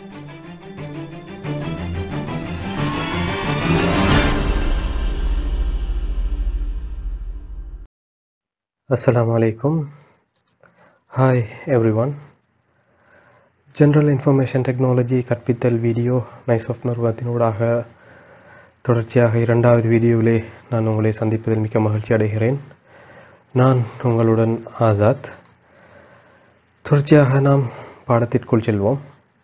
Assalamu alaikum. Hi everyone. General information technology கற்பித்தல் video நைஸ் ஆஃப் நிறுவனத்தினூடாக தொடர்ச்சியாக இரண்டாவது வீடியோவிலே நான் உங்களை சந்திப்பதில் மிக்க மகிழ்ச்சி அடைகிறேன் நான் உங்களுடன் ஆசாத் தொடர்ச்சியாக நாம் பாடத்திற்குள் செல்வோம்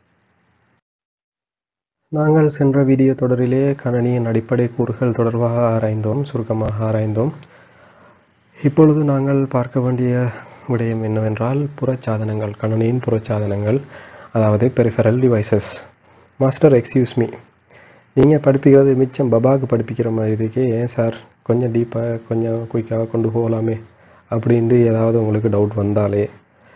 நாங்கள் சென்ற வீடியோ தொடரிலே கணனியின் அடிப்படை கூறுகள் தொடர்பாக ஆராய்ந்தோம் சுருக்கமாக ஆராய்ந்தோம் இப்பொழுது நாங்கள் பார்க்க வேண்டிய விடயம் என்னவென்றால் புறச்சாதனங்கள் கணனியின் புறச்சாதனங்கள் அதாவது peripheral devices master excuse me நீங்கள் படிப்பிக்கிறது மிச்சம் பபாவுக்கு படிப்பிக்கிற மாதிரி இருக்கே ஏன் சார் கொஞ்சம் டீப்பாக கொஞ்சம் குயிக்காக கொண்டு போகலாமே அப்படின்ட்டு ஏதாவது உங்களுக்கு டவுட் வந்தாலே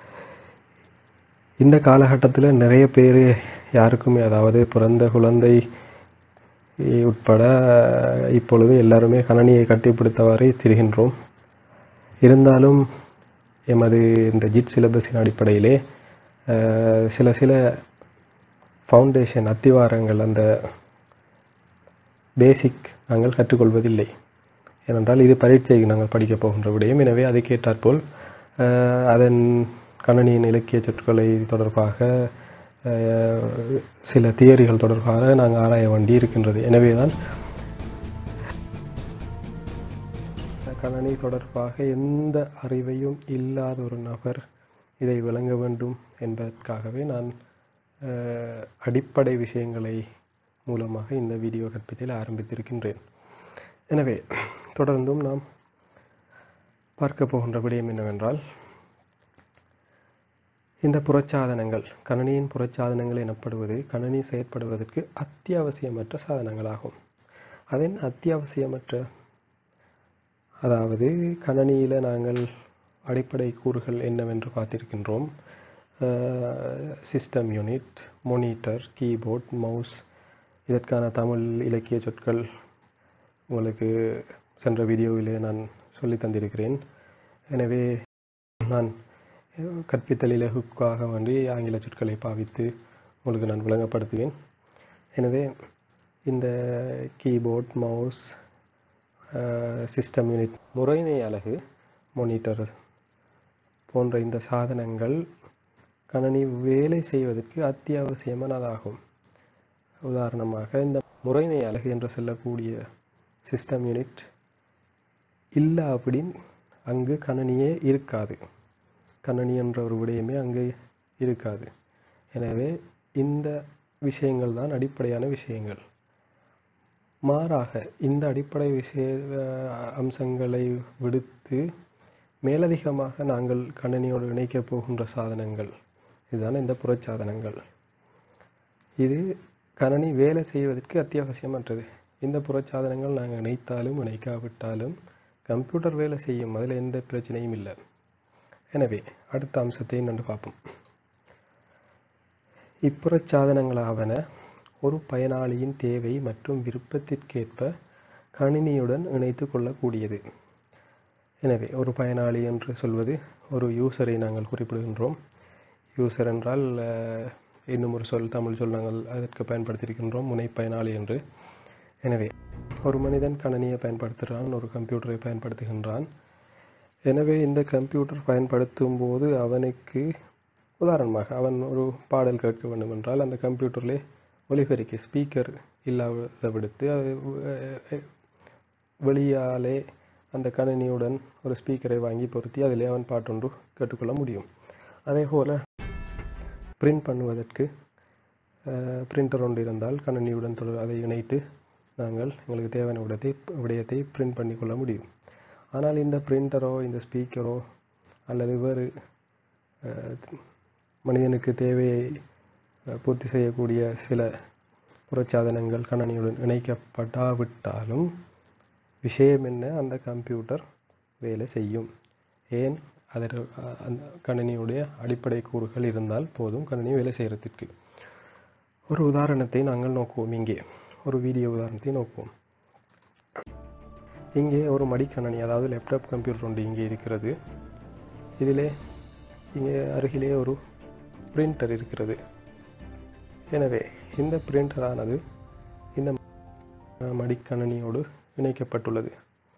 இந்த காலகட்டத்தில் நிறைய பேர் யாருக்குமே அதாவது பிறந்த குழந்தை உட்பட இப்பொழுது எல்லாருமே கணனியை கட்டிப்பிடித்தவாறே திரிகின்றோம் இருந்தாலும் எமது இந்த ஜிட் சிலபஸின் அடிப்படையிலே சில சில ஃபவுண்டேஷன் அத்திவாரங்கள் அந்த பேசிக் நாங்கள் கற்றுக்கொள்வதில்லை ஏனென்றால் இது பரீட்சைக்கு நாங்கள் படிக்கப் போகின்ற விடயம் எனவே அதுக்கேற்றாற்போல் அதன் கணனியின் இலக்கிய சொற்களை தொடர்பாக சில தியரிகள் தொடர்பாக நாங்கள் ஆராய வேண்டி இருக்கின்றது எனவே தான் கணனி தொடர்பாக எந்த அறிவையும் இல்லாத ஒரு நபர் இதை விளங்க வேண்டும் என்பதற்காகவே நான் அடிப்படை விஷயங்களை மூலமாக இந்த வீடியோ கற்பித்தல் ஆரம்பித்திருக்கின்றேன் எனவே தொடர்ந்தும் நாம் பார்க்க போகின்ற விடயம் என்னவென்றால் இந்த புறச்சாதனங்கள் கணனியின் புறச்சாதனங்கள் எனப்படுவது கணனி செயற்படுவதற்கு அத்தியாவசியமற்ற சாதனங்களாகும் அதன் அத்தியாவசியமற்ற அதாவது கணனியில் நாங்கள் அடிப்படை கூறுகள் என்னவென்று பார்த்திருக்கின்றோம் system unit monitor keyboard mouse இதற்கான தமிழ் இலக்கிய சொற்கள் உங்களுக்கு சென்ற வீடியோவிலே நான் சொல்லி தந்திருக்கிறேன் எனவே நான் கற்பித்தல் இலகுக்காக வேண்டி ஆங்கில சொற்களை பாவித்து உங்களுக்கு நான் விளங்கப்படுத்துவேன் எனவே இந்த கீபோர்ட் மவுஸ் சிஸ்டம் யூனிட் முறைமை அலகு மொனிட்டர் போன்ற இந்த சாதனங்கள் கணனி வேலை செய்வதற்கு அத்தியாவசியமானதாகும் உதாரணமாக இந்த முறைமை அலகு என்று சொல்லக்கூடிய சிஸ்டம் யூனிட் இல்லாவிடின் அங்கு கணனியே இருக்காது கணனி என்ற ஒரு விடயமே அங்கு இருக்காது எனவே இந்த விஷயங்கள் தான் அடிப்படையான விஷயங்கள் மாறாக இந்த அடிப்படை விஷய அம்சங்களை விடுத்து மேலதிகமாக நாங்கள் கணினியோடு இணைக்கப் போகின்ற சாதனங்கள் இதுதான் இந்த புறச்சாதனங்கள் இது கணனி வேலை செய்வதற்கு அத்தியாவசியமற்றது இந்த புறச்சாதனங்கள் நாங்கள் இணைத்தாலும் இணைக்காவிட்டாலும் கம்ப்யூட்டர் வேலை செய்யும் அதில் எந்த பிரச்சனையும் இல்லை எனவே அடுத்த அம்சத்தை நன்று பார்ப்போம் இப்புறச்சாதனங்களாவன ஒரு பயனாளியின் தேவை மற்றும் விருப்பத்திற்கேற்ப கணினியுடன் இணைத்து கொள்ளக்கூடியது எனவே ஒரு பயனாளி என்று சொல்வது ஒரு யூசரை நாங்கள் குறிப்பிடுகின்றோம் யூசர் என்றால் இன்னும் ஒரு சொல் தமிழ் சொல் நாங்கள் அதற்கு பயன்படுத்தியிருக்கின்றோம் முனை பயனாளி என்று எனவே ஒரு மனிதன் கணினியை பயன்படுத்துகிறான் ஒரு கம்ப்யூட்டரை பயன்படுத்துகின்றான் எனவே இந்த கம்ப்யூட்டர் பயன்படுத்தும் போது அவனுக்கு உதாரணமாக அவன் ஒரு பாடல் கேட்க வேண்டும் என்றால் அந்த கம்ப்யூட்டரிலே ஒலிபெருக்கி ஸ்பீக்கர் இல்லாத விடுத்து அது வெளியாலே அந்த கணினியுடன் ஒரு ஸ்பீக்கரை வாங்கி பொருத்தி அதிலே அவன் பாட்டொன்று கேட்டுக்கொள்ள முடியும் அதே போல் பிரிண்ட் பண்ணுவதற்கு பிரிண்டர் ஒன்று இருந்தால் கணினியுடன் தொடர் அதை இணைத்து நாங்கள் எங்களுக்கு தேவையான விடத்தை விடயத்தை பிரிண்ட் பண்ணிக்கொள்ள முடியும் ஆனால் இந்த பிரிண்டரோ இந்த ஸ்பீக்கரோ அல்லது வேறு மனிதனுக்கு தேவையை பூர்த்தி செய்யக்கூடிய சில புறச்சாதனங்கள் கணனியுடன் இணைக்கப்படாவிட்டாலும் விஷயம் என்ன அந்த கம்ப்யூட்டர் வேலை செய்யும் ஏன் அதில் அந்த கணினியுடைய அடிப்படை கூறுகள் இருந்தால் போதும் கணினி வேலை செய்கிறதுக்கு ஒரு உதாரணத்தை நாங்கள் நோக்குவோம் இங்கே ஒரு வீடியோ உதாரணத்தை நோக்குவோம் இங்கே ஒரு மடிக்கணனி அதாவது லேப்டாப் கம்ப்யூட்டர் ஒன்று இங்கே இருக்கிறது இதிலே இங்கே அருகிலே ஒரு பிரிண்டர் இருக்கிறது எனவே இந்த பிரிண்டரானது இந்த மடிக்கணினியோடு இணைக்கப்பட்டுள்ளது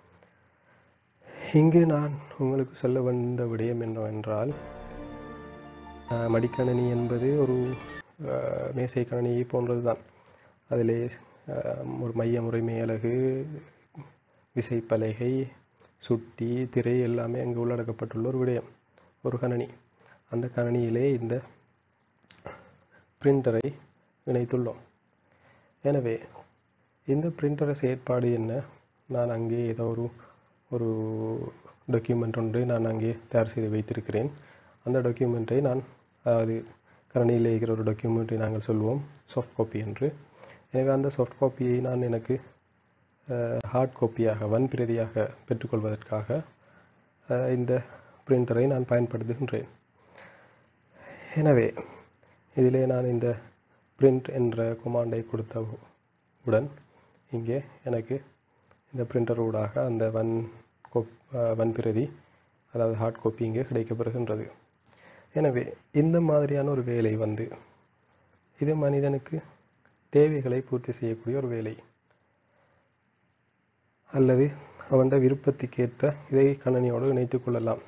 இங்கு நான் உங்களுக்கு சொல்ல வந்த விடயம் என்னவென்றால் அஹ், மடிக்கணினி என்பது ஒரு அஹ், மேசை கணினியை போன்றதுதான் அதிலே அஹ், ஒரு மைய முறைமை அலகு விசைப்பலகை சுட்டி திரை எல்லாமே அங்கு உள்ளடக்கப்பட்டுள்ள ஒரு விடயம் ஒரு கணினி அந்த கணினியிலே இந்த பிரிண்டரை இணைத்துள்ளோம் எனவே இந்த பிரிண்டரை செயற்பாடு என்ன நான் அங்கே ஏதோ ஒரு ஒரு டாக்குமெண்ட் ஒன்று நான் அங்கே தயார் செய்து வைத்திருக்கிறேன் அந்த டாக்குமெண்ட்டை நான் அதாவது கணினியில் இருக்கிற ஒரு டாக்குமெண்ட்டை நாங்கள் சொல்வோம் சாஃப்ட் காப்பி என்று எனவே அந்த சாஃப்ட் காப்பியை நான் எனக்கு ஹார்ட் காப்பியாக வன்பிரதியாக பெற்றுக்கொள்வதற்காக அஹ், இந்த பிரிண்டரை நான் பயன்படுத்துகின்றேன் எனவே இதிலே நான் இந்த print என்ற கொமாண்டை கொடுத்த உடன் இங்கே எனக்கு இந்த பிரிண்டர் ஊடாக அந்த வன் கோப் அஹ், வன்பிரதி அதாவது ஹார்ட் காப்பி இங்கே கிடைக்கப்பெறுகின்றது எனவே இந்த மாதிரியான ஒரு வேலை வந்து இது மனிதனுக்கு தேவைகளை பூர்த்தி செய்யக்கூடிய ஒரு வேலை அல்லது அவன் விருப்பத்துக்கேற்ப இதை கணினியோடு இணைத்துக் கொள்ளலாம்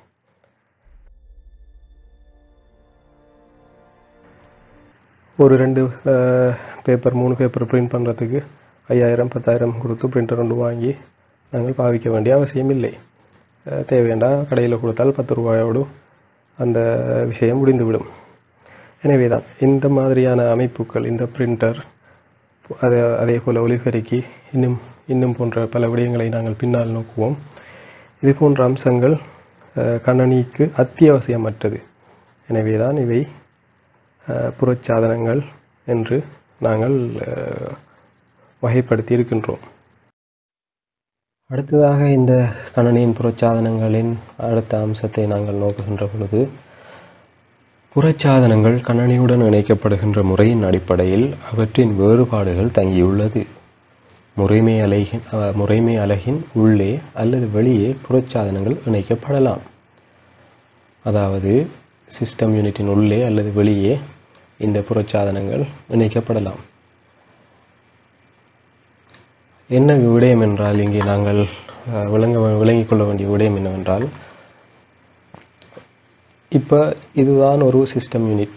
ஒரு ரெண்டு பேப்பர் மூணு பேப்பர் பிரிண்ட் பண்ணுறதுக்கு ஐயாயிரம் பத்தாயிரம் கொடுத்து பிரிண்டர் ஒன்று வாங்கி நாங்கள் பாவிக்க வேண்டிய அவசியம் இல்லை அஹ் தேவையாண்டா கடையில் கொடுத்தால் பத்து ரூபாயோடு அந்த விஷயம் முடிந்துவிடும் எனவே தான் இந்த மாதிரியான அமைப்புகள் இந்த பிரிண்டர் அதே அதே போல் ஒலிபெருக்கி இன்னும் இன்னும் போன்ற பல விடயங்களை நாங்கள் பின்னால் நோக்குவோம் இது போன்ற அம்சங்கள் அஹ், கணனிக்கு அத்தியாவசியமற்றது எனவே தான் இவை அஹ், புறச்சாதனங்கள் என்று நாங்கள் அஹ், வகைப்படுத்தி இருக்கின்றோம் அடுத்ததாக இந்த கணனியின் புறச்சாதனங்களின் அடுத்த அம்சத்தை நாங்கள் நோக்குகின்ற பொழுது புறச்சாதனங்கள் கணனியுடன் இணைக்கப்படுகின்ற முறையின் அடிப்படையில் அவற்றின் வேறுபாடுகள் தங்கியுள்ளது முறைமை அலகின் அஹ், முறைமை அலகின் உள்ளே அல்லது வெளியே புறச்சாதனங்கள் இணைக்கப்படலாம் அதாவது சிஸ்டம் யூனிட்டின் உள்ளே அல்லது வெளியே இந்த புறச்சாதனங்கள் இணைக்கப்படலாம் என்ன விடயம் என்றால் இங்கே நாங்கள் அஹ், விளங்க விளங்கிக் கொள்ள வேண்டிய விடயம் என்னவென்றால் இப்போ இதுதான் ஒரு சிஸ்டம் யூனிட்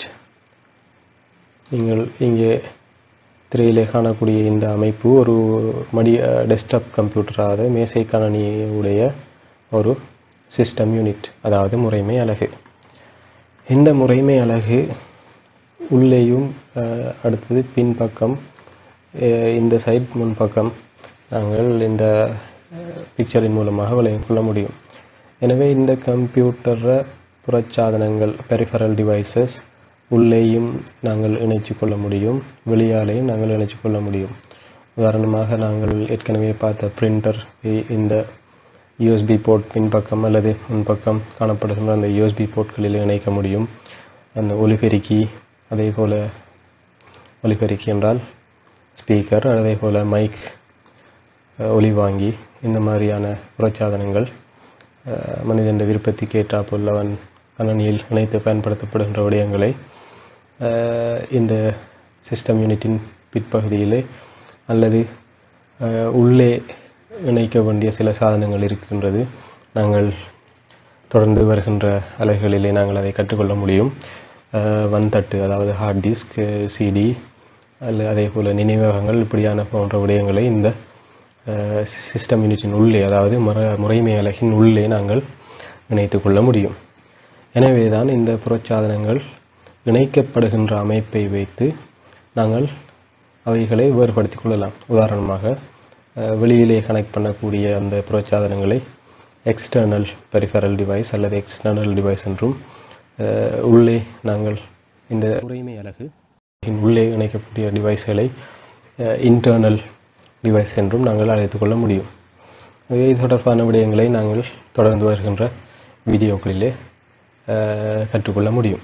நீங்கள் இங்கே திரையிலே காணக்கூடிய இந்த அமைப்பு ஒரு மடி டெஸ்க்டாப் கம்ப்யூட்டர் அதாவது மேசை கணனியுடைய ஒரு சிஸ்டம் யூனிட் அதாவது முறைமை அலகு இந்த முறைமை அலகு உள்ளேயும் அஹ், அடுத்தது பின்பக்கம் அஹ், இந்த சைட் முன்பக்கம் நாங்கள் இந்த பிக்சரின் மூலமாக விளங்கிக் கொள்ள முடியும் எனவே இந்த கம்ப்யூட்டரை புறச்சாதனங்கள் பெரிஃபரல் டிவைசஸ் உள்ளேயும் நாங்கள் இணைச்சு கொள்ள முடியும் வெளியாலேயும் நாங்கள் இணைச்சு கொள்ள முடியும் உதாரணமாக நாங்கள் ஏற்கனவே பார்த்த பிரிண்டர் இந்த யூஎஸ்பி போர்ட் பின்பக்கம் அல்லது முன்பக்கம் காணப்படுகின்ற அந்த யூஎஸ்பி போர்ட்களில் இணைக்க முடியும் அந்த ஒலிபெருக்கி அதே போல் ஒலிபெருக்கி என்றால் ஸ்பீக்கர் அதே போல் மைக் ஒலி வாங்கி இந்த மாதிரியான புறச்சாதனங்கள் அஹ், மனிதன் விருப்பத்துக்கு ஏற்றாப்போல் அவன் கணனியில் இணைத்து பயன்படுத்தப்படுகின்ற விடயங்களை அஹ், இந்த சிஸ்டம் யூனிட்டின் பிற்பகுதியிலே அல்லது அஹ், உள்ளே இணைக்க வேண்டிய சில சாதனங்கள் இருக்கின்றது நாங்கள் தொடர்ந்து வருகின்ற அலைகளிலே நாங்கள் அதை கற்றுக்கொள்ள முடியும் அஹ், வன்தட்டு அதாவது ஹார்ட் டிஸ்க் சிடி அல்ல அதே போல் நினைவகங்கள் இப்படியான போன்ற விடயங்களை இந்த சிஸ்டம் யூனிட்டின் உள்ளே அதாவது முற முறைமை அலகின் உள்ளே நாங்கள் இணைத்து கொள்ள முடியும் எனவே தான் இந்த புறச்சாதனங்கள் இணைக்கப்படுகின்ற அமைப்பை வைத்து நாங்கள் அவைகளை வேறுபடுத்திக் கொள்ளலாம் உதாரணமாக அஹ், வெளியிலே கனெக்ட் பண்ணக்கூடிய அந்த புறச்சாதனங்களை எக்ஸ்டர்னல் பெரிஃபரல் டிவைஸ் அல்லது எக்ஸ்டர்னல் டிவைஸ் என்றும் அஹ், உள்ளே நாங்கள் இந்த முறைமை அலகு இன் உள்ளே இணைக்கக்கூடிய டிவைஸ்களை இன்டர்னல் டிவைஸ் என்றும் நாங்கள் அழைத்துக் கொள்ள முடியும் ஆகவே இது தொடர்பான விடயங்களை நாங்கள் தொடர்ந்து வருகின்ற வீடியோக்களிலே அஹ், கற்றுக்கொள்ள முடியும்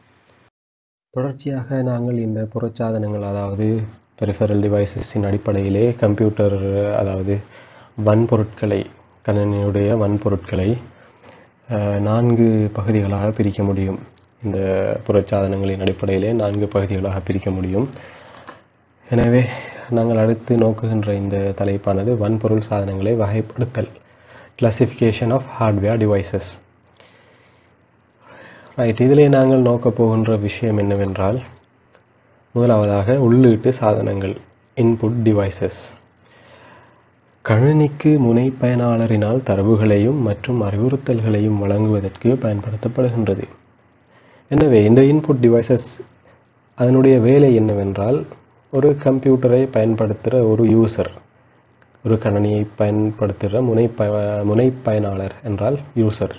தொடர்ச்சியாக நாங்கள் இந்த புறச்சாதனங்கள் அதாவது பெரிஃபரல் டிவைசஸின் அடிப்படையிலே கம்ப்யூட்டர் அதாவது வன்பொருட்களை கணினியுடைய வன்பொருட்களை அஹ், நான்கு பகுதிகளாக பிரிக்க முடியும் இந்த புறச்சாதனங்களின் அடிப்படையிலே நான்கு பகுதிகளாக பிரிக்க முடியும் எனவே நாங்கள் அடுத்து நோக்குகின்ற இந்த தலைப்பானது வன்பொருள் சாதனங்களை வகைப்படுத்தல் classification of hardware devices right இதிலே நாங்கள் நோக்கப் போகின்ற விஷயம் என்னவென்றால் முதலாவதாக உள்ளீட்டு சாதனங்கள் இன்புட் டிவைசஸ் கணினிக்கு முனை பயனாளரினால் தரவுகளையும் மற்றும் அறிவுறுத்தல்களையும் வழங்குவதற்கு பயன்படுத்தப்படுகின்றது எனவே இந்த இன்புட் டிவைசஸ் அதனுடைய வேலை என்னவென்றால் ஒரு கம்ப்யூட்டரை பயன்படுத்துகிற ஒரு யூசர் ஒரு கணினியை பயன்படுத்துகிற முனை ப முனை பயனாளர் என்றால் யூசர்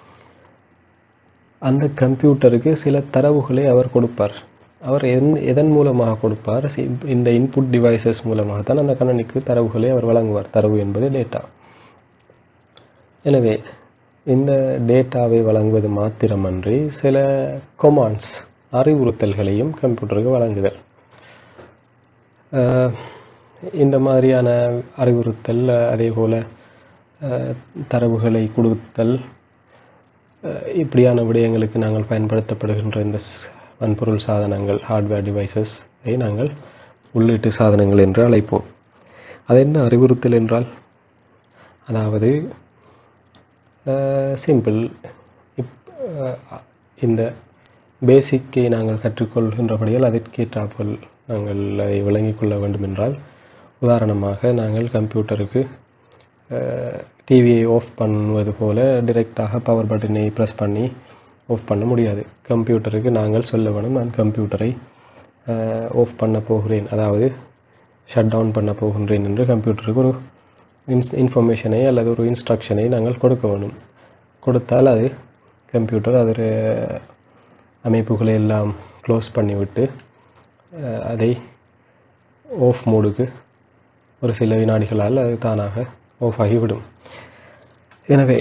அந்த கம்ப்யூட்டருக்கு சில தரவுகளை அவர் கொடுப்பார் அவர் என் எதன் மூலமாக கொடுப்பார் சி- இந்த இன்புட் டிவைசஸ் மூலமாக தான் அந்த கணினிக்கு தரவுகளை அவர் வழங்குவார் தரவு என்பது டேட்டா எனவே இந்த டேட்டாவை வழங்குவது மாத்திரமன்றி சில கொமாண்ட்ஸ் அறிவுறுத்தல்களையும் கம்ப்யூட்டருக்கு வழங்குதல் அஹ், இந்த மாதிரியான அறிவுறுத்தல் அதே போல அஹ், தரவுகளை கொடுத்தல் அஹ், இப்படியான விடயங்களுக்கு நாங்கள் பயன்படுத்தப்படுகின்ற இந்த ஸ்- வன்பொருள் சாதனங்கள் ஹார்ட்வேர் டிவைசஸை நாங்கள் உள்ளீட்டு சாதனங்கள் என்று அழைப்போம் அது என்ன அறிவுறுத்தல் என்றால் அதாவது சிம்பிள் இப் அஹ், இந்த பேசிக்கை நாங்கள் கற்றுக்கொள்கின்றபடியால் அதற்கேற்றாற்போல் நாங்கள் அதை விளங்கிக் கொள்ள வேண்டும் என்றால் உதாரணமாக நாங்கள் கம்ப்யூட்டருக்கு டிவியை ஆஃப் பண்ணுவது போல டிரெக்டாக பவர் பட்டனை ப்ரெஸ் பண்ணி ஆஃப் பண்ண முடியாது கம்ப்யூட்டருக்கு நாங்கள் சொல்ல வேணும் நான் கம்ப்யூட்டரை ஆஃப் பண்ண போகிறேன் அதாவது ஷட் டவுன் பண்ண போகின்றேன் என்று கம்ப்யூட்டருக்கு ஒரு இன்ஸ் இன்ஃபர்மேஷனை அல்லது ஒரு இன்ஸ்ட்ரக்ஷனை நாங்கள் கொடுக்க வேணும் கொடுத்தால் அது கம்ப்யூட்டர் அதில் அமைப்புகளை எல்லாம் க்ளோஸ் பண்ணிவிட்டு அஹ், அதை ஆஃப் மோடுக்கு ஒரு சில வினாடிகளால் அது தானாக ஆஃப் ஆகிவிடும் எனவே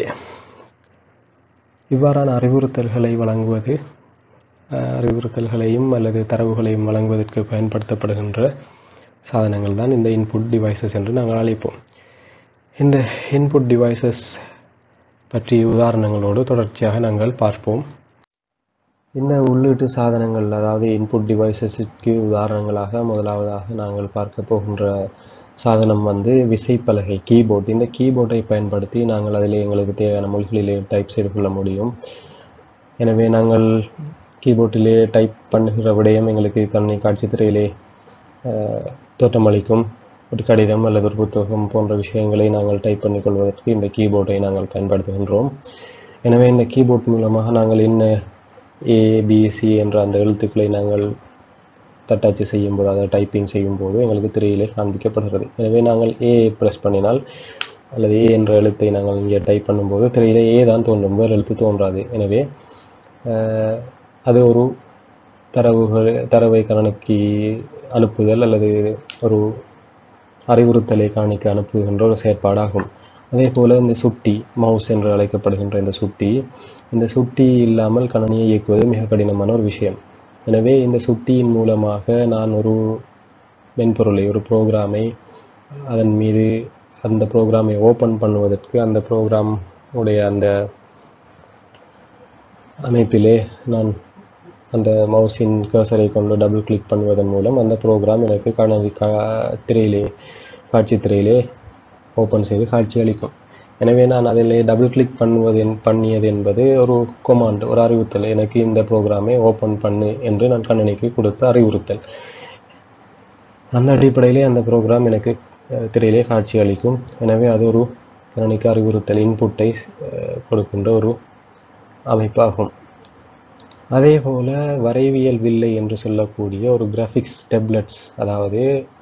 இவ்வாறான அறிவுறுத்தல்களை வழங்குவது அஹ், அறிவுறுத்தல்களையும் அல்லது தரவுகளையும் வழங்குவதற்கு பயன்படுத்தப்படுகின்ற சாதனங்கள் தான் இந்த இன்புட் டிவைசஸ் என்று நாங்கள் அழைப்போம் இந்த இன்புட் டிவைசஸ் பற்றிய உதாரணங்களோடு தொடர்ச்சியாக நாங்கள் பார்ப்போம் இந்த உள்ளீட்டு சாதனங்கள் அதாவது இன்புட் டிவைசஸிற்கு உதாரணங்களாக முதலாவதாக நாங்கள் பார்க்க போகின்ற சாதனம் வந்து விசைப்பலகை கீபோர்ட் இந்த கீபோர்டை பயன்படுத்தி நாங்கள் அதில் எங்களுக்கு தேவையான மொழிகளிலே டைப் செய்து கொள்ள முடியும் எனவே நாங்கள் கீபோர்டிலே டைப் பண்ணுகிற விடயம் எங்களுக்கு கண்ணை காட்சி திரையிலே அஹ், தோற்றமளிக்கும் ஒரு கடிதம் அல்லது ஒரு புத்தகம் போன்ற விஷயங்களை நாங்கள் டைப் பண்ணிக்கொள்வதற்கு இந்த கீபோர்டை நாங்கள் பயன்படுத்துகின்றோம் எனவே இந்த கீபோர்ட் மூலமாக நாங்கள் என்ன ஏபிசி என்ற அந்த எழுத்துக்களை நாங்கள் தட்டச்சு செய்யும்போது அதை டைப்பிங் செய்யும்போது எங்களுக்கு திரையிலே காண்பிக்கப்படுகிறது எனவே நாங்கள் ஏ ப்ரெஸ் பண்ணினால் அல்லது ஏ என்ற எழுத்தை நாங்கள் இங்கே டைப் பண்ணும்போது திரையிலே ஏ தான் தோன்றும் வேறு எழுத்து தோன்றாது எனவே அஹ், அது ஒரு தரவுகள் தரவை கணக்கி அனுப்புதல் அல்லது ஒரு அறிவுறுத்தலை காணிக்க அனுப்புகின்ற ஒரு செயற்பாடாகும் அதே போல இந்த சுட்டி மவுஸ் என்று அழைக்கப்படுகின்ற இந்த சுட்டி இந்த சுட்டி இல்லாமல் கணனியை இயக்குவது மிக கடினமான ஒரு விஷயம் எனவே இந்த சுட்டியின் மூலமாக நான் ஒரு மென்பொருளை ஒரு ப்ரோக்ராமை அதன் மீது அந்த ப்ரோக்ராமை ஓப்பன் பண்ணுவதற்கு அந்த ப்ரோக்ராம் உடைய அந்த அமைப்பிலே நான் அந்த மவுஸின் கர்சரை கொண்டு டபுள் கிளிக் பண்ணுவதன் மூலம் அந்த ப்ரோக்ராம் எனக்கு காணொலி கா திரையிலே காட்சி திரையிலே ஓப்பன் செய்து காட்சி அளிக்கும் எனவே நான் அதில் டபுள் கிளிக் பண்ணுவது என்- பண்ணியது என்பது ஒரு கொமாண்ட் ஒரு அறிவுறுத்தல் எனக்கு இந்த ப்ரோக்ராமை ஓப்பன் பண்ணு என்று நான் கணினிக்கு கொடுத்த அறிவுறுத்தல் அந்த அடிப்படையிலே அந்த ப்ரோக்ராம் எனக்கு அஹ், திரையிலே காட்சி அளிக்கும் எனவே அது ஒரு கணினிக்கு அறிவுறுத்தல் இன்புட்டை கொடுக்கின்ற ஒரு அமைப்பாகும் அதே போல வரைவியல் வில்லை என்று சொல்லக்கூடிய ஒரு கிராஃபிக்ஸ் டெப்லெட்ஸ் அதாவது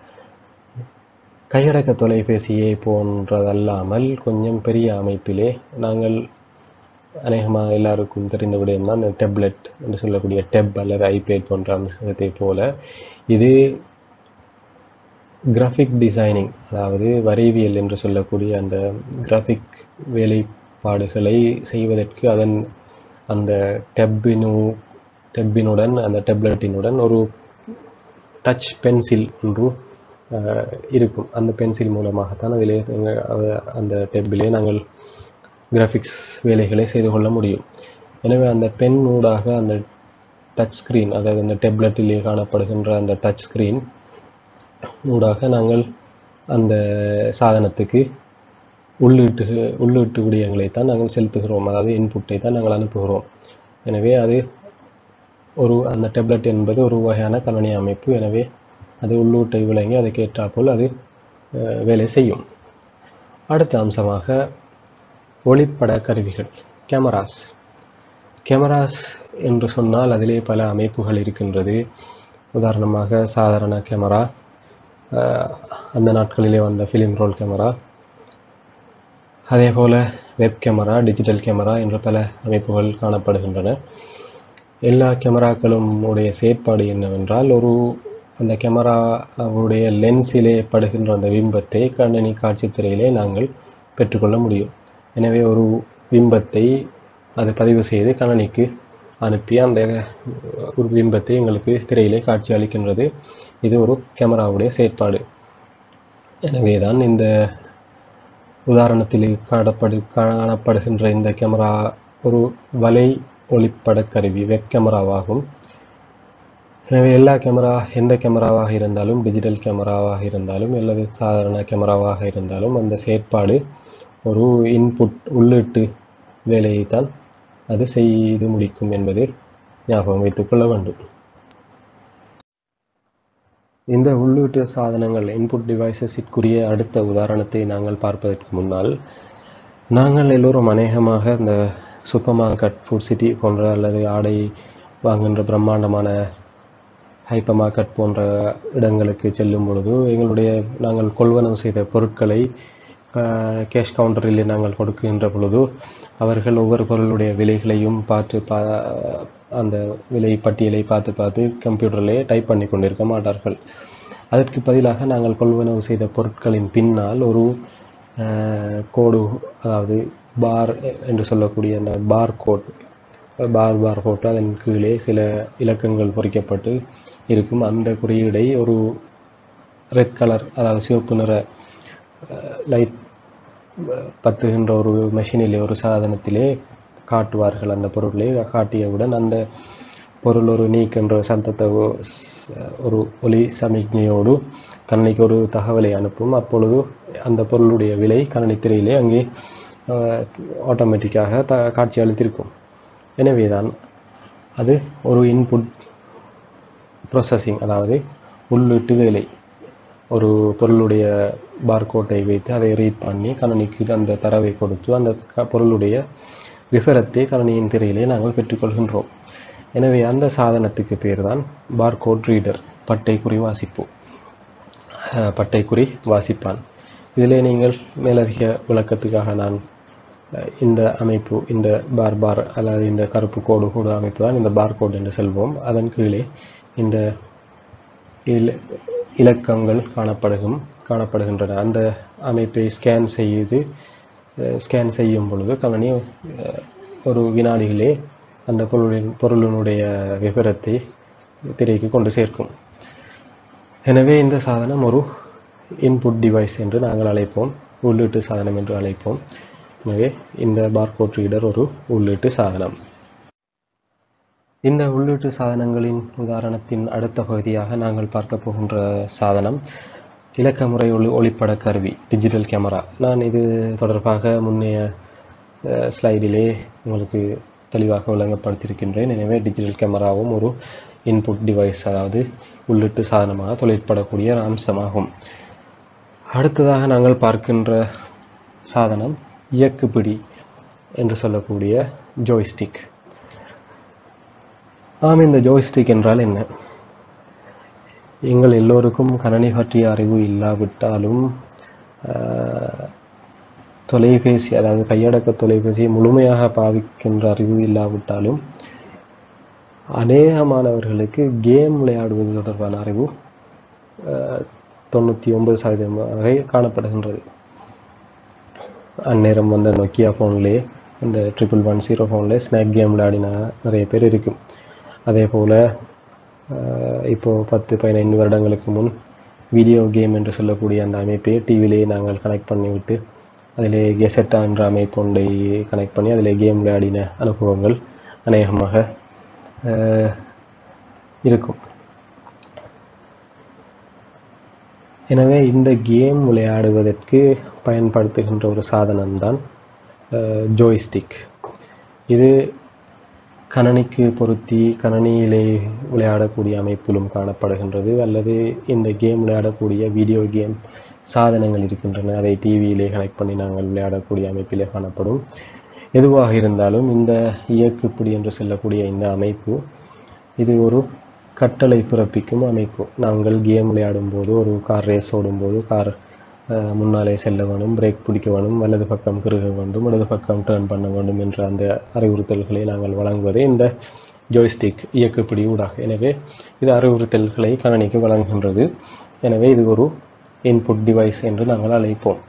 கையடக்க தொலைபேசியை போன்றதல்லாமல் கொஞ்சம் பெரிய அமைப்பிலே நாங்கள் அநேகமாக எல்லாருக்கும் தெரிந்த விடயம் தான் இந்த டெப்லெட் என்று சொல்லக்கூடிய டெப் அல்லது ஐபேட் போன்ற அம்சத்தை போல இது கிராஃபிக் டிசைனிங் அதாவது வரைவியல் என்று சொல்லக்கூடிய அந்த கிராஃபிக் வேலைப்பாடுகளை செய்வதற்கு அதன் அந்த டெப்பினு டெப்பினுடன் அந்த டெப்லெட்டினுடன் ஒரு டச் பென்சில் ஒன்று அஹ், இருக்கும் அந்த பென்சில் மூலமாகத்தான் அதிலே எங்க- அஹ், அந்த டெப்பிலே நாங்கள் கிராஃபிக்ஸ் வேலைகளை செய்து கொள்ள முடியும் எனவே அந்த பென் ஊடாக அந்த டச் ஸ்க்ரீன் அதாவது இந்த டேப்லெட்டிலே காணப்படுகின்ற அந்த டச் ஸ்க்ரீன் ஊடாக நாங்கள் அந்த சாதனத்துக்கு உள்ளீட்டு உள்ளீட்டு விடயங்களை தான் நாங்கள் செலுத்துகிறோம் அதாவது இன்புட்டை தான் நாங்கள் அனுப்புகிறோம் எனவே அது ஒரு அந்த டேப்லெட் என்பது ஒரு வகையான கணனி அமைப்பு எனவே அது உள்ளூட்டை விளங்கி அதுக்கேற்றாற்போல் அது அஹ், வேலை செய்யும் அடுத்த அம்சமாக ஒளிப்பட கருவிகள் கேமராஸ் கேமராஸ் என்று சொன்னால் அதிலே பல அமைப்புகள் இருக்கின்றது உதாரணமாக சாதாரண கேமரா அஹ், அந்த நாட்களிலே வந்த ஃபிலிம் ரோல் கேமரா அதே போல வெப் கேமரா டிஜிட்டல் கேமரா என்ற பல அமைப்புகள் காணப்படுகின்றன எல்லா கேமராக்களும் உடைய செயற்பாடு என்னவென்றால் ஒரு அந்த கேமராவுடைய லென்ஸிலே படுகின்ற அந்த பிம்பத்தை கணினி காட்சித் திரையிலே நாங்கள் பெற்றுக்கொள்ள முடியும் எனவே ஒரு பிம்பத்தை அது பதிவு செய்து கணனிக்கு அனுப்பி அந்த ஒரு பிம்பத்தை எங்களுக்கு திரையிலே காட்சி அளிக்கின்றது இது ஒரு கேமராவுடைய செயற்பாடு எனவே தான் இந்த உதாரணத்தில் காணப்படு காணப்படுகின்ற இந்த கேமரா ஒரு வலை ஒளிப்படக் கருவி வெப் கேமராவாகும் எனவே எல்லா கேமரா எந்த கேமராவாக இருந்தாலும் டிஜிட்டல் கேமராவாக இருந்தாலும் அல்லது சாதாரண கேமராவாக இருந்தாலும் அந்த செயற்பாடு ஒரு இன்புட் உள்ளீட்டு வேலையைத்தான் அது செய்து முடிக்கும் என்பதை ஞாபகம் வைத்துக்கொள்ள வேண்டும் இந்த உள்ளீட்டு சாதனங்கள் இன்புட் டிவைசஸிற்குரிய அடுத்த உதாரணத்தை நாங்கள் பார்ப்பதற்கு முன்னால் நாங்கள் எல்லோரும் அநேகமாக இந்த சூப்பர் மார்க்கெட் ஃபுட் சிட்டி போன்ற அல்லது ஆடை வாங்குகின்ற பிரம்மாண்டமான ஹைப்பர் மார்க்கெட் போன்ற இடங்களுக்கு செல்லும் பொழுது எங்களுடைய நாங்கள் கொள்வனவு செய்த பொருட்களை கேஷ் கவுண்டரில் நாங்கள் கொடுக்கின்ற பொழுது அவர்கள் ஒவ்வொரு பொருளுடைய விலைகளையும் பார்த்து பா அந்த விலை பட்டியலை பார்த்து பார்த்து கம்ப்யூட்டரிலே டைப் பண்ணி கொண்டிருக்க மாட்டார்கள் அதற்கு பதிலாக நாங்கள் கொள்வனவு செய்த பொருட்களின் பின்னால் ஒரு அஹ், கோடு அதாவது பார் என்று சொல்லக்கூடிய அந்த பார் கோட் பார் பார் போட்டு அதன் கீழே சில இலக்கங்கள் பொறிக்கப்பட்டு இருக்கும் அந்த குறியீடை ஒரு ரெட் கலர் அதாவது சிவப்பு நிற லைட் பத்துகின்ற ஒரு மெஷினிலே ஒரு சாதனத்திலே காட்டுவார்கள் அந்த பொருளை காட்டியவுடன் அந்த பொருள் ஒரு நீக்கின்ற சத்தத்தை ஒ- ஸ்- ஒரு ஒலி சமிக்ஞையோடு கணினிக்கு ஒரு தகவலை அனுப்பும் அப்பொழுது அந்த பொருளுடைய விலை கணினி திரையிலே அங்கே ஆட்டோமேட்டிக்காக த காட்சி அளித்திருக்கும் எனவேதான் அது ஒரு இன்புட் ப்ராசஸிங் அதாவது உள்ளீட்டு வேலை ஒரு பொருளுடைய பார்கோட்டை வைத்து அதை ரீட் பண்ணி கணனிக்கு அந்த தரவை கொடுத்து அந்த க- பொருளுடைய விவரத்தை கணனியின் திரையிலே நாங்கள் பெற்றுக்கொள்கின்றோம் எனவே அந்த சாதனத்துக்கு பேர் தான் பார்கோட் ரீடர் பட்டைக்குறி வாசிப்பு அஹ், பட்டைக்குறி வாசிப்பான் இதிலே நீங்கள் மேலதிக விளக்கத்துக்காக நான் அஹ், இந்த அமைப்பு இந்த பார் பார் அல்லது இந்த கருப்பு கோடு கோடு அமைப்பு தான் இந்த பார் கோட் என்று சொல்வோம் அதன் கீழே இந்த இல இலக்கங்கள் காணப்படுகும் காணப்படுகின்றன அந்த அமைப்பை ஸ்கேன் செய்து ஸ்கேன் செய்யும் பொழுது கணனி அஹ், ஒரு வினாடிகளே அந்த பொருளின் பொருளினுடைய விவரத்தை திரைக்கு கொண்டு சேர்க்கும் எனவே இந்த சாதனம் ஒரு இன்புட் டிவைஸ் என்று நாங்கள் அழைப்போம் உள்ளீட்டு சாதனம் என்று அழைப்போம் எனவே இந்த பார்கோட் ரீடர் ஒரு உள்ளீட்டு சாதனம் இந்த உள்ளீட்டு சாதனங்களின் உதாரணத்தின் அடுத்த பகுதியாக நாங்கள் பார்க்க போகின்ற சாதனம் இலக்க முறை ஒளி ஒளிப்பட கருவி டிஜிட்டல் கேமரா நான் இது தொடர்பாக முன்னைய அஹ், ஸ்லைடிலே உங்களுக்கு தெளிவாக விளங்கப்படுத்தியிருக்கின்றேன் எனவே டிஜிட்டல் கேமராவும் ஒரு இன்புட் டிவைஸ் அதாவது உள்ளீட்டு சாதனமாக தொழிற்படக்கூடிய ஒரு அம்சமாகும் அடுத்ததாக நாங்கள் பார்க்கின்ற சாதனம் இயக்குப்பிடி என்று சொல்லக்கூடிய ஜோய்ஸ்டிக் ஆம் இந்த ஜோய்ஸ்டிக் என்றால் என்ன எங்கள் எல்லோருக்கும் கணனி பற்றிய அறிவு இல்லாவிட்டாலும் ஆஹ், தொலைபேசி அதாவது கையடக்க தொலைபேசியை முழுமையாக பாவிக்கின்ற அறிவு இல்லாவிட்டாலும் அநேகமானவர்களுக்கு கேம் விளையாடுவது தொடர்பான அறிவு ஆஹ், தொண்ணூற்றி ஒன்பது சதவீதமாக காணப்படுகின்றது அந்நேரம் வந்த நொக்கியா ஃபோன்லேயே அந்த ட்ரிபிள் ஒன் ஜீரோ ஃபோன்லேயே ஸ்நாக் கேம் விளையாடின நிறைய பேர் இருக்கும் அதே போல் இப்போது பத்து பதினைந்து வருடங்களுக்கு முன் வீடியோ கேம் என்று சொல்லக்கூடிய அந்த அமைப்பை டிவிலேயே நாங்கள் கனெக்ட் பண்ணிவிட்டு அதிலே கெசட்டா என்ற அமைப்பு ஒன்றை கனெக்ட் பண்ணி அதிலே கேம் விளையாடின அனுபவங்கள் அநேகமாக அஹ், இருக்கும் எனவே இந்த கேம் விளையாடுவதற்கு பயன்படுத்துகின்ற ஒரு சாதனம்தான் ஜோய்ஸ்டிக் இது கணனிக்கு பொருத்தி கணனியிலே விளையாடக்கூடிய அமைப்பிலும் காணப்படுகின்றது அல்லது இந்த கேம் விளையாடக்கூடிய வீடியோ கேம் சாதனங்கள் இருக்கின்றன அதை டிவியிலே கனெக்ட் பண்ணி நாங்கள் விளையாடக்கூடிய அமைப்பிலே காணப்படும் எதுவாக இருந்தாலும் இந்த இயக்குப்பிடி என்று சொல்லக்கூடிய இந்த அமைப்பு இது ஒரு கட்டளை பிறப்பிக்கும் அமைப்பு நாங்கள் கேம் விளையாடும் போது ஒரு கார் ரேஸ் ஓடும்போது கார் அஹ், முன்னாலே செல்ல வேண்டும் பிரேக் பிடிக்க வேண்டும் வலது பக்கம் கிருக வேண்டும் இடது பக்கம் டேர்ன் பண்ண வேண்டும் என்ற அந்த அறிவுறுத்தல்களை நாங்கள் வழங்குவதே இந்த ஜோய்ஸ்டிக் இயக்குப்பிடி ஊடாக எனவே இது அறிவுறுத்தல்களை கணனிக்கு வழங்குகின்றது எனவே இது ஒரு இன்புட் டிவைஸ் என்று நாங்கள் அழைப்போம்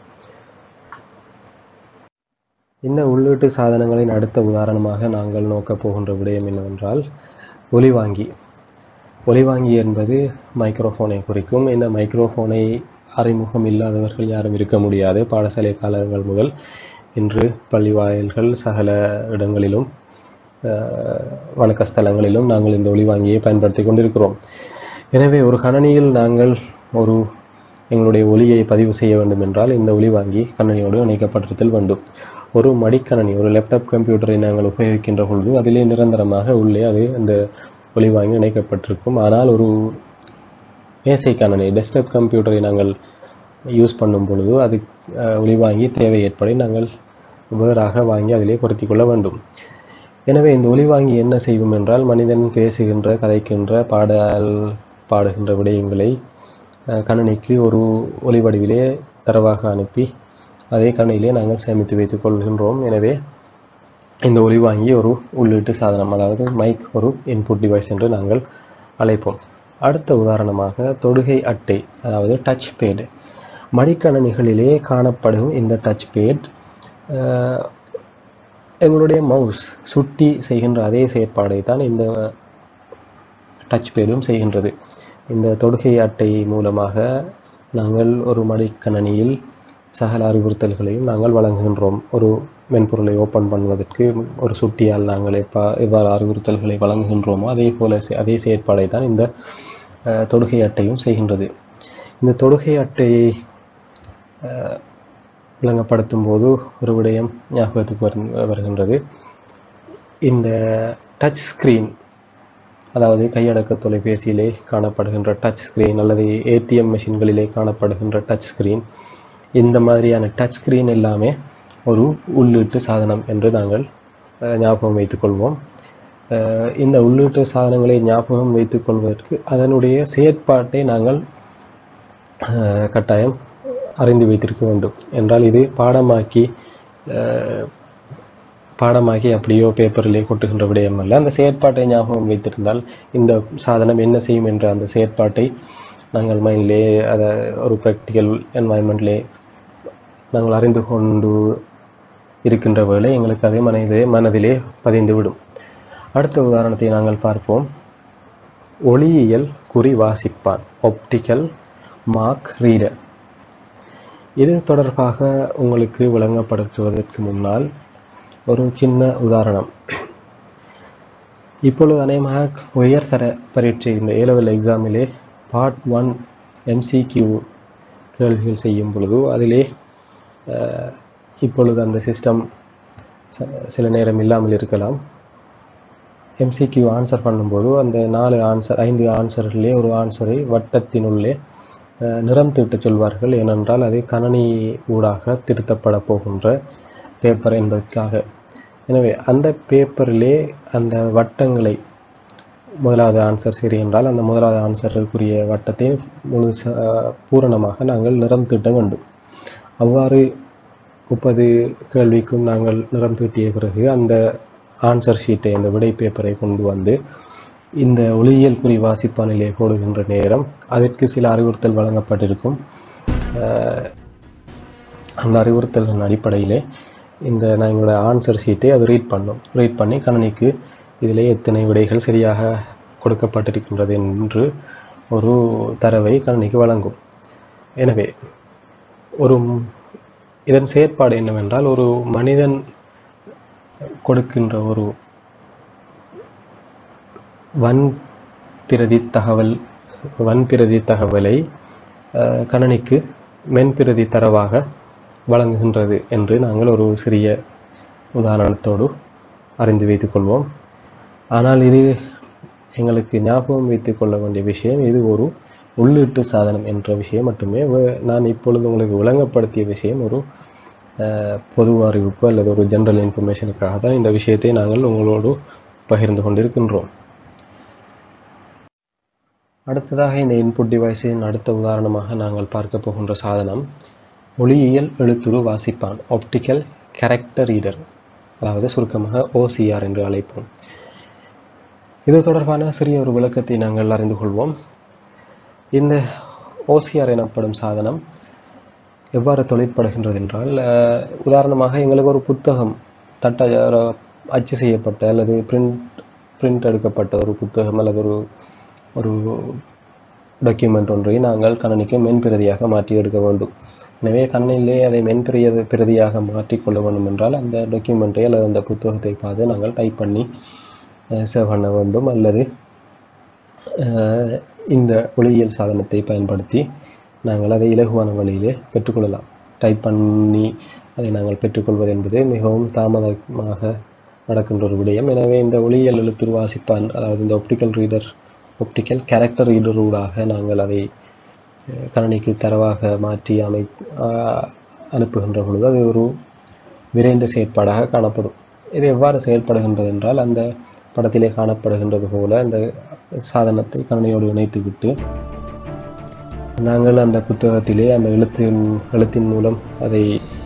இந்த உள்ளீட்டு சாதனங்களின் அடுத்த உதாரணமாக நாங்கள் நோக்கப் போகின்ற விடயம் என்னவென்றால் ஒலிவாங்கி ஒலிவாங்கி என்பது மைக்ரோஃபோனை குறிக்கும் இந்த மைக்ரோஃபோனை அறிமுகம் இல்லாதவர்கள் யாரும் இருக்க முடியாது பாடசாலை காலங்கள் முதல் இன்று பள்ளி வாயில்கள் சகல இடங்களிலும் அஹ், வணக்க ஸ்தலங்களிலும் நாங்கள் இந்த ஒலிவாங்கியை பயன்படுத்தி கொண்டிருக்கிறோம் எனவே ஒரு கணனியில் நாங்கள் ஒரு எங்களுடைய ஒலியை பதிவு செய்ய வேண்டும் என்றால் இந்த ஒலிவாங்கி கணனியோடு இணைக்கப்பட்டிருத்தல் வேண்டும் ஒரு மடிக்கணனி ஒரு லேப்டாப் கம்ப்யூட்டரை நாங்கள் உபயோகிக்கின்ற பொழுது அதிலே நிரந்தரமாக உள்ளே அது அந்த ஒலிவாங்கி இணைக்கப்பட்டிருக்கும் ஆனால் ஒரு மேசை கணனி டெஸ்க்டாப் கம்ப்யூட்டரை நாங்கள் யூஸ் பண்ணும் பொழுது அது அஹ், ஒலிவாங்கி தேவை ஏற்படி நாங்கள் வேறாக வாங்கி அதிலே பொருத்தி கொள்ள வேண்டும் எனவே இந்த ஒலிவாங்கி என்ன செய்யும் என்றால் மனிதன் பேசுகின்ற கதைக்கின்ற பாடல் பாடுகின்ற விடயங்களை அஹ், கணினிக்கு ஒரு ஒலி வடிவிலே தரவாக அனுப்பி அதை கணினியிலே நாங்கள் சேமித்து வைத்துக் கொள்கின்றோம் எனவே இந்த ஒலிவாங்கி ஒரு உள்ளீட்டு சாதனம் அதாவது மைக் ஒரு இன்புட் டிவைஸ் என்று நாங்கள் அழைப்போம் அடுத்த உதாரணமாக தொடுகை அட்டை அதாவது டச் பேட் மடிக்கணினிகளிலே காணப்படும் இந்த டச் பேட் எங்களுடைய மவுஸ் சுட்டி செய்கின்ற அதே செயற்பாடை தான் இந்த டச் பேடும் செய்கின்றது இந்த தொடுகை அட்டை மூலமாக நாங்கள் ஒரு மடிக்கணினியில் சகல அறிவுறுத்தல்களையும் நாங்கள் வழங்குகின்றோம் ஒரு மென்பொருளை ஓப்பன் பண்ணுவதற்கு ஒரு சுட்டியால் நாங்கள் எப்பா எவ்வாறு அறிவுறுத்தல்களை வழங்குகின்றோமோ அதே போல செ- அதே செயற்பாடை தான் இந்த அஹ், தொடுகை அட்டையும் செய்கின்றது இந்த தொடுகை அட்டையை அஹ், விளங்கப்படுத்தும் போது ஒரு விடயம் ஞாபகத்துக்கு வரு- வருகின்றது இந்த டச் ஸ்கிரீன் அதாவது கையடக்க தொலைபேசியிலே காணப்படுகின்ற டச் ஸ்கிரீன் அல்லது ஏடிஎம் மெஷின்களிலே காணப்படுகின்ற டச் ஸ்கிரீன் இந்த மாதிரியான டச் ஸ்கிரீன் எல்லாமே ஒரு உள்ளீட்டு சாதனம் என்று நாங்கள் அஹ், ஞாபகம் வைத்துக்கொள்வோம் அஹ், இந்த உள்ளீட்டு சாதனங்களை ஞாபகம் வைத்துக்கொள்வதற்கு அதனுடைய செயற்பாட்டை நாங்கள் அஹ், கட்டாயம் அறிந்து வைத்திருக்க வேண்டும் என்றால் இது பாடமாக்கி அஹ், பாடமாக்கி அப்படியோ பேப்பரிலே கொட்டுகின்ற விடயம் அல்ல அந்த செயற்பாட்டை ஞாபகம் வைத்திருந்தால் இந்த சாதனம் என்ன செய்யும் என்ற அந்த செயற்பாட்டை நாங்கள் மைண்ட்லே அதை ஒரு ப்ராக்டிக்கல் என்வாயன்மெண்ட்லே நாங்கள் அறிந்து கொண்டு இருக்கின்ற வேளை எங்களுக்கு அதே மனதிலே மனதிலே பதிந்துவிடும் அடுத்த உதாரணத்தை நாங்கள் பார்ப்போம் ஒளியியல் குறி வாசிப்பான் ஒப்டிக்கல் மார்க் ரீடர் இது தொடர்பாக உங்களுக்கு விளங்கப்படுத்துவதற்கு முன்னால் ஒரு சின்ன உதாரணம் இப்பொழுது அநேகமாக உயர்தர பரீட்சை இந்த ஏலவல் எக்ஸாமிலே பார்ட் ஒன் எம்சிக்யூ கேள்விகள் செய்யும் பொழுது அதிலே அஹ், இப்பொழுது அந்த சிஸ்டம் சில நேரம் இல்லாமல் இருக்கலாம் எம்சிக்யூ ஆன்சர் பண்ணும்போது அந்த நாலு ஆன்சர் ஐந்து ஆன்சர்களிலே ஒரு ஆன்சரை வட்டத்தினுள்ளே அஹ், நிறம் தீட்டச் சொல்வார்கள் ஏனென்றால் அது கணனி ஊடாக திருத்தப்பட போகின்ற பேப்பர் என்பதற்காக எனவே அந்த பேப்பரிலே அந்த வட்டங்களை முதலாவது ஆன்சர் சரி என்றால் அந்த முதலாவது ஆன்சருக்குரிய வட்டத்தை முழு ச- பூரணமாக நாங்கள் நிறம் தீட்ட வேண்டும் அவ்வாறு முப்பது கேள்விக்கும் நாங்கள் நிறம் தீட்டிய பிறகு அந்த ஆன்சர் ஷீட்டை அந்த விடை பேப்பரை கொண்டு வந்து இந்த ஒளியியல் குறி வாசிப்பானிலே போடுகின்ற நேரம் அதற்கு சில அறிவுறுத்தல் வழங்கப்பட்டிருக்கும் அஹ், அந்த அறிவுறுத்தலின் அடிப்படையிலே இந்த நான் எங்களோட ஆன்சர் ஷீட்டை அது ரீட் பண்ணும் ரீட் பண்ணி கணனிக்கு இதிலே எத்தனை விடைகள் சரியாக கொடுக்கப்பட்டிருக்கின்றது என்று ஒரு தரவை கணனிக்கு வழங்கும் எனவே ஒரு ம்- இதன் செயற்பாடு என்னவென்றால் ஒரு மனிதன் கொடுக்கின்ற ஒரு வன் பிரதி தகவல் வன்பிரதி தகவலை அஹ், கணனிக்கு மென்பிரதி தரவாக வழங்குகின்றது என்று நாங்கள் ஒரு சிறிய உதாரணத்தோடு அறிந்து வைத்துக்கொள்வோம் ஆனால் இது எங்களுக்கு ஞாபகம் வைத்துக் கொள்ள வேண்டிய விஷயம் இது ஒரு உள்ளீட்டு சாதனம் என்ற விஷயம் மட்டுமே வ- நான் இப்பொழுது உங்களுக்கு விளங்கப்படுத்திய விஷயம் ஒரு அஹ், பொது அறிவுக்கோ அல்லது ஒரு ஜெனரல் இன்ஃபர்மேஷனுக்காக தான் இந்த விஷயத்தை நாங்கள் உங்களோடு பகிர்ந்து கொண்டிருக்கின்றோம் அடுத்ததாக இந்த இன்புட் டிவைஸின் அடுத்த உதாரணமாக நாங்கள் பார்க்க போகின்ற சாதனம் ஒளியியல் எழுத்துரு வாசிப்பான் ஆப்டிக்கல் கேரக்டர் ரீடர் அதாவது சுருக்கமாக ஓசிஆர் என்று அழைப்போம் இது தொடர்பான சிறிய ஒரு விளக்கத்தை நாங்கள் அறிந்து கொள்வோம் இந்த ஓசிஆர் எனப்படும் சாதனம் எவ்வாறு தொழிற்படுகின்றது என்றால் அஹ், உதாரணமாக எங்களுக்கு ஒரு புத்தகம் தட்ட அஹ், அச்சு செய்யப்பட்ட அல்லது பிரிண்ட் பிரிண்ட் எடுக்கப்பட்ட ஒரு புத்தகம் அல்லது ஒரு ஒரு டாக்குமெண்ட் ஒன்றை நாங்கள் கணனிக்கு மென்பிரதியாக மாற்றி எடுக்க வேண்டும் எனவே கண்ணிலே அதை மென்பிரிய பிரதியாக மாற்றிக்கொள்ள வேண்டும் என்றால் அந்த டாக்குமெண்ட்டை அல்லது அந்த புத்தகத்தை பார்த்து நாங்கள் டைப் பண்ணி சேவ் பண்ண வேண்டும் அல்லது அஹ், இந்த ஒளியியல் சாதனத்தை பயன்படுத்தி நாங்கள் அதை இலகுவான வழியிலே பெற்றுக்கொள்ளலாம் டைப் பண்ணி அதை நாங்கள் பெற்றுக்கொள்வது என்பது மிகவும் தாமதமாக நடக்கின்ற ஒரு விடயம் எனவே இந்த ஒளியியல் எழுத்துரு வாசிப்பான் அதாவது இந்த ஒப்டிக்கல் ரீடர் ஒப்டிக்கல் கேரக்டர் ரீடரூடாக நாங்கள் அதை அஹ், கணனிக்கு தரவாக மாற்றி அமை ஆஹ், அனுப்புகின்ற பொழுது அது ஒரு விரைந்த செயற்பாடாக காணப்படும் இது எவ்வாறு செயல்படுகின்றது என்றால் அந்த படத்திலே காணப்படுகின்றது போல அந்த சாதனத்தை கணனியோடு இணைத்துவிட்டு நாங்கள் அந்த புத்தகத்திலே அந்த எழுத்தின் எழுத்தின் மூலம் அதை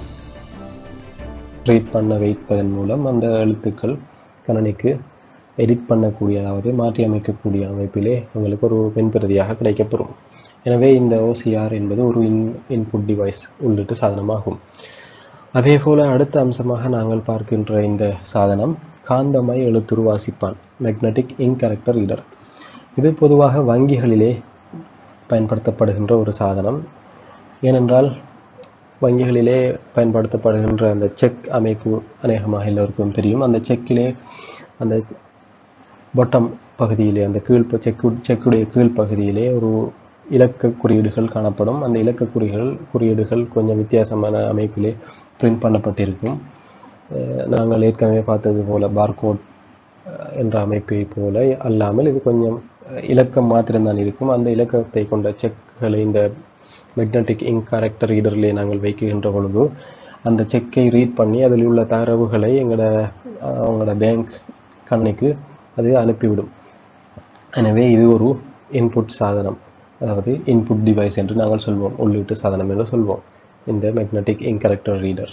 ரீட் பண்ண வைப்பதன் மூலம் அந்த எழுத்துக்கள் கணனிக்கு எடிட் பண்ணக்கூடிய அதாவது மாற்றி அமைக்கக்கூடிய அமைப்பிலே உங்களுக்கு ஒரு மென்பிரதியாக கிடைக்கப்பெறும் எனவே இந்த ஓசிஆர் என்பது ஒரு இன் இன்புட் டிவைஸ் உள்ளிட்டு சாதனமாகும் அதே போல அடுத்த அம்சமாக நாங்கள் பார்க்கின்ற இந்த சாதனம் காந்தமய எழுத்துரு வாசிப்பான் மேக்னெட்டிக் இங்க் கேரக்டர் ரீடர் இது பொதுவாக வங்கிகளிலே பயன்படுத்தப்படுகின்ற ஒரு சாதனம் ஏனென்றால் வங்கிகளிலே பயன்படுத்தப்படுகின்ற அந்த செக் அமைப்பு அநேகமாக எல்லோருக்கும் தெரியும் அந்த செக்கிலே அந்த பொட்டம் பகுதியிலே அந்த கீழ் ப- செக்கு செக்குடைய கீழ் பகுதியிலே ஒரு இலக்க குறியீடுகள் காணப்படும் அந்த இலக்க குறிகள் குறியீடுகள் கொஞ்சம் வித்தியாசமான அமைப்பிலே பிரிண்ட் பண்ணப்பட்டிருக்கும் அஹ் நாங்கள் ஏற்கனவே பார்த்தது போல பார்கோட் என்ற அமைப்பை போல அல்லாமல் இது கொஞ்சம் அஹ், இலக்கம் மாத்திரம்தான் இருக்கும் அந்த இலக்கத்தை கொண்ட செக்குகளை இந்த மேக்னெட்டிக் இங்க் கேரக்டர் ரீடரிலே நாங்கள் வைக்கின்ற பொழுது அந்த செக்கை ரீட் பண்ணி அதில் உள்ள தரவுகளை எங்களோட அஹ், அவங்களோட பேங்க் கணனிக்கு அது அனுப்பிவிடும் எனவே இது ஒரு இன்புட் சாதனம் அதாவது இன்புட் டிவைஸ் என்று நாங்கள் சொல்வோம் உள்ளீட்டு சாதனம் என்று சொல்வோம் இந்த மேக்னெட்டிக் இங்க் கேரக்டர் ரீடர்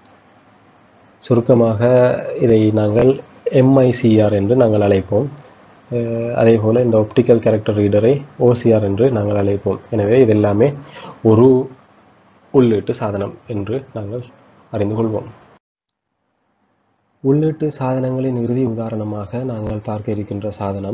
சுருக்கமாக இதை நாங்கள் எம்ஐசிஆர் என்று நாங்கள் அழைப்போம் அஹ் அதே போல் இந்த ஒப்டிக்கல் கேரக்டர் ரீடரை ஓசிஆர் என்று நாங்கள் அழைப்போம் எனவே இதெல்லாமே ஒரு உள்ளீட்டு சாதனம் என்று நாங்கள் அறிந்து கொள்வோம் உள்ளீட்டு சாதனங்களின் இறுதி உதாரணமாக நாங்கள் பார்க்க இருக்கின்ற சாதனம்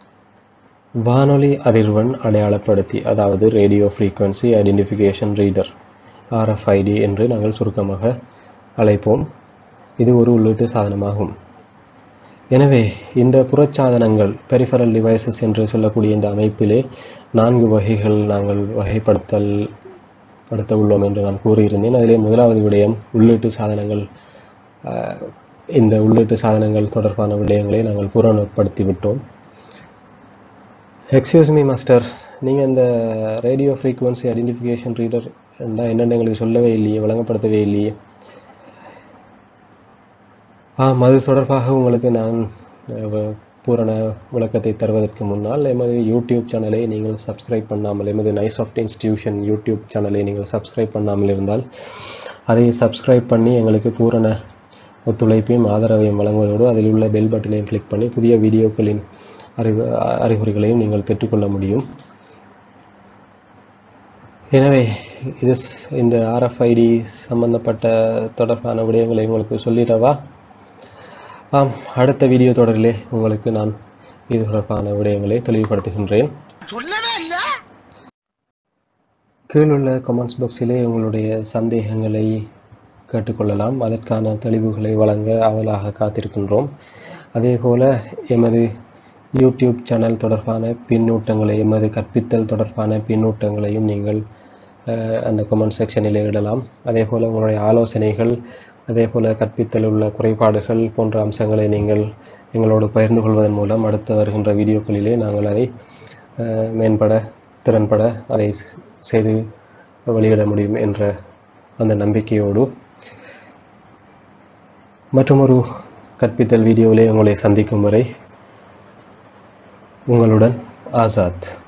வானொலி அதிர்வெண் அடையாளப்படுத்தி அதாவது radio frequency identification reader RFID என்று நாங்கள் சுருக்கமாக அழைப்போம் இது ஒரு உள்ளீட்டு சாதனமாகும் எனவே இந்த புறச்சாதனங்கள் பெரிஃபரல் டிவைசஸ் என்று சொல்லக்கூடிய இந்த அமைப்பிலே நான்கு வகைகள் நாங்கள் வகைப்படுத்தல் படுத்த உள்ளோம் என்று நான் கூறியிருந்தேன் அதிலே முதலாவது விடயம் உள்ளீட்டு சாதனங்கள் அஹ், இந்த உள்ளீட்டு சாதனங்கள் தொடர்பான விடயங்களை நாங்கள் பூரணப்படுத்தி விட்டோம் எக்ஸ்கியூஸ் மீ மாஸ்டர் நீங்கள் இந்த ரேடியோ ஃப்ரீக்வன்சி ஐடென்டிஃபிகேஷன் ரீடர் இருந்தால் என்னென்னு எங்களுக்கு சொல்லவே இல்லையே விளங்கப்படுத்தவே இல்லையே ஆம் அது தொடர்பாக உங்களுக்கு நான் அஹ், வ- பூரண விளக்கத்தை தருவதற்கு முன்னால் எமது யூடியூப் சேனலை நீங்கள் சப்ஸ்கிரைப் பண்ணாமல் எமது நைசாஃப்ட் இன்ஸ்டிடியூஷன் யூடியூப் சேனலை நீங்கள் சப்ஸ்கிரைப் பண்ணாமல் இருந்தால் அதை சப்ஸ்கிரைப் பண்ணி எங்களுக்கு பூரண ஒத்துழைப்பையும் ஆதரவையும் வழங்குவதோடு அதில் உள்ள பெல் பட்டனையும் கிளிக் பண்ணி புதிய வீடியோக்களின் அறிவு அ- அறிகுறிகளையும் நீங்கள் பெற்றுக்கொள்ள முடியும் எனவே இது ஸ்- இந்த ஆர்எஃப்ஐடி சம்பந்தப்பட்ட தொடர்பான விடயங்களை உங்களுக்கு சொல்லிடவா ஆம் அடுத்த வீடியோ தொடரிலே உங்களுக்கு நான் இது தொடர்பான விடயங்களை தெளிவுபடுத்துகின்றேன் சொல்லவே இல்ல கீழுள்ள கமெண்ட்ஸ் பாக்ஸிலே உங்களுடைய சந்தேகங்களை கேட்டுக்கொள்ளலாம் அதற்கான தெளிவுகளை வழங்க ஆவலாக காத்திருக்கின்றோம் அதேபோல எமது யூடியூப் சேனல் தொடர்பான பின்னூட்டங்களையும் அது கற்பித்தல் தொடர்பான பின்னூட்டங்களையும் நீங்கள் அஹ், அந்த கமெண்ட் செக்ஷனில் இடலாம் அதே போல் உங்களுடைய ஆலோசனைகள் அதே போல் கற்பித்தல் உள்ள குறைபாடுகள் போன்ற அம்சங்களை நீங்கள் எங்களோடு பகிர்ந்து கொள்வதன் மூலம் அடுத்து வருகின்ற வீடியோக்களிலே நாங்கள் அதை அஹ், மேம்பட திறன்பட அதை செ- செய்து வெளியிட முடியும் என்ற அந்த நம்பிக்கையோடு மற்றொரு கற்பித்தல் வீடியோவிலே உங்களை சந்திக்கும் வரை உங்களுடன் ஆசாத்